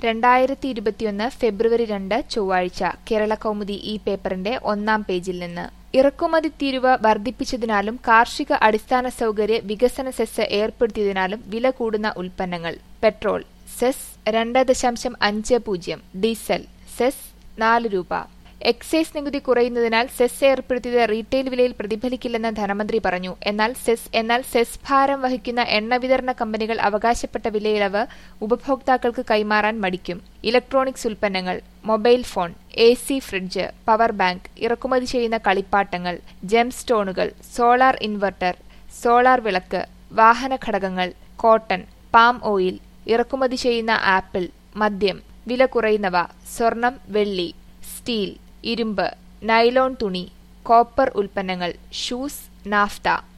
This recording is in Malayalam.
രണ്ടായിരത്തി ഇരുപത്തിയൊന്ന് ഫെബ്രുവരി രണ്ട് ചൊവ്വാഴ്ച കേരള കൗമുദി ഈ പേപ്പറിന്റെ ഒന്നാം പേജിൽ നിന്ന് ഇറക്കുമതി തീരുവ വർദ്ധിപ്പിച്ചതിനാലും കാർഷിക അടിസ്ഥാന സൗകര്യ വികസന സെസ് ഏർപ്പെടുത്തിയതിനാലും വില കൂടുന്ന ഉൽപ്പന്നങ്ങൾ പെട്രോൾ സെസ് രണ്ട് ദശാംശം അഞ്ച് പൂജ്യം ഡീസൽ സെസ് നാല് രൂപ എക്സൈസ് നികുതി കുറയുന്നതിനാൽ സെസ് ഏർപ്പെടുത്തിയത് റീറ്റെയിൽ വിലയിൽ പ്രതിഫലിക്കില്ലെന്ന് ധനമന്ത്രി പറഞ്ഞു എന്നാൽ സെസ് എന്നാൽ സെസ് ഭാരം വഹിക്കുന്ന എണ്ണ വിതരണ കമ്പനികൾ അവകാശപ്പെട്ട വിലയിളവ് ഉപഭോക്താക്കൾക്ക് കൈമാറാൻ മടിക്കും ഇലക്ട്രോണിക്സ് ഉൽപ്പന്നങ്ങൾ mobile phone A C fridge power bank ഇറക്കുമതി ചെയ്യുന്ന കളിപ്പാട്ടങ്ങൾ ജെം സ്റ്റോണുകൾ സോളാർ ഇൻവെർട്ടർ സോളാർ വിളക്ക് വാഹന ഘടകങ്ങൾ കോട്ടൺ പാം ഓയിൽ ഇറക്കുമതി ചെയ്യുന്ന ആപ്പിൾ മദ്യം വില കുറയുന്നവ സ്വർണം വെള്ളി സ്റ്റീൽ ഇരുമ്പ് നൈലോൺ തുണി കോപ്പർ ഉൽപ്പന്നങ്ങൾ ഷൂസ് നാഫ്ത